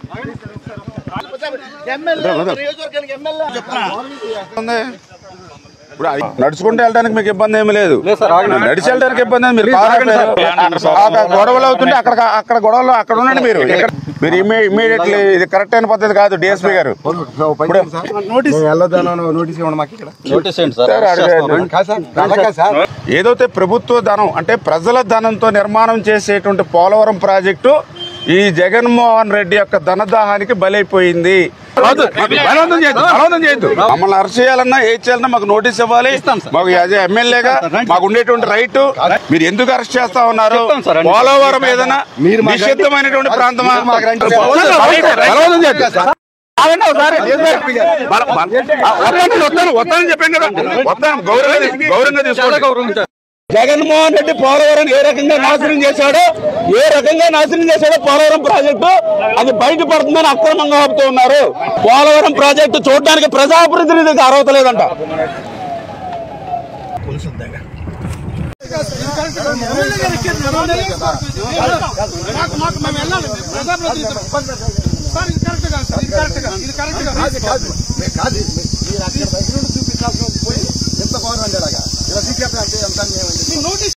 ఉంది. ఇప్పుడు అది నడుచుకుంటూ వెళ్ళడానికి మీకు ఇబ్బంది ఏమీ లేదు నడిచి వెళ్ళడానికి ఇబ్బంది ఏమి మీరు కారు ఆపారు. అక్కడ గొడవలు అవుతుంటే అక్కడ అక్కడ గొడవలు అక్కడ ఉండండి మీరు ఇక్కడ- మీరు ఇమీడియట్లీ ఇది కరెక్ట్ అయిన పద్ధతి కాదు డిఎస్పీ గారు ఇప్పుడు నోటీస్ ఇవ్వండి మాకు ఇక్కడ నోటీస్ ఏంటి సార్ సార్, అడిగారు. కాదు సార్ అలాగే సార్ ఏదైతే ప్రభుత్వ ధనం అంటే ప్రజల ధనంతో నిర్మాణం చేసేటువంటి పోలవరం ప్రాజెక్టు ఈ జగన్మోహన్ రెడ్డి యొక్క ధనదాహానికి బలైపోయింది కాదు, మాకు బలవంతం చేయొద్దు, బలవంతం చేయొద్దు. మమ్మల్ని అరెస్ట్ చేయాలన్నా ఏ చేయాలన్నా మాకు నోటీస్ ఇవ్వాలి మాకు యాజ్ ఎమ్మెల్యేగా మాకు ఉండేటువంటి రైట్ మీరు ఎందుకు అరెస్ట్ చేస్తా ఉన్నారు చెప్తాం సార్, రండి. పోలవరం ఏదైనా నిషిద్ధమైనటువంటి ప్రాంతమా బలవంతం చేయొద్దు. ఆగండి ఒకసారి. బల- బల- ఆ, వస్తాను, వస్తాను వస్తానని చెప్పాను కదా వస్తాను గౌరవంగా గౌరవంగా తీసుకోండి జగన్మోహన్ రెడ్డి పోలవరం ఏ రకంగా నాశనం చేశాడో ఏ రకంగా నాశనం చేశాడో పోలవరం ప్రాజెక్టు అది బయటపడుతుందని అక్రమంగా ఆపుతూ ఉన్నారు పోలవరం ప్రాజెక్టు చూడడానికి ప్రజాప్రతినిధికి అర్హత లేదంట మాకు మాకు మేము వెళ్ళాలి ప్రజాప్రతినిధులు సార్ ఇది కరెక్ట్ కాదు సార్ ఇది కరెక్ట్ కాదు ఇది కరెక్ట్ కాదు కాదు కాదు మీరు కాదు మీరు అక్కడ బయట నుండి చూపించాల్సిన పోయి ఎంత పవర్ అండి ఇలాగా ఇలా సీట్ అంటే ఎంత అన్యాయం అండి? నోటీస్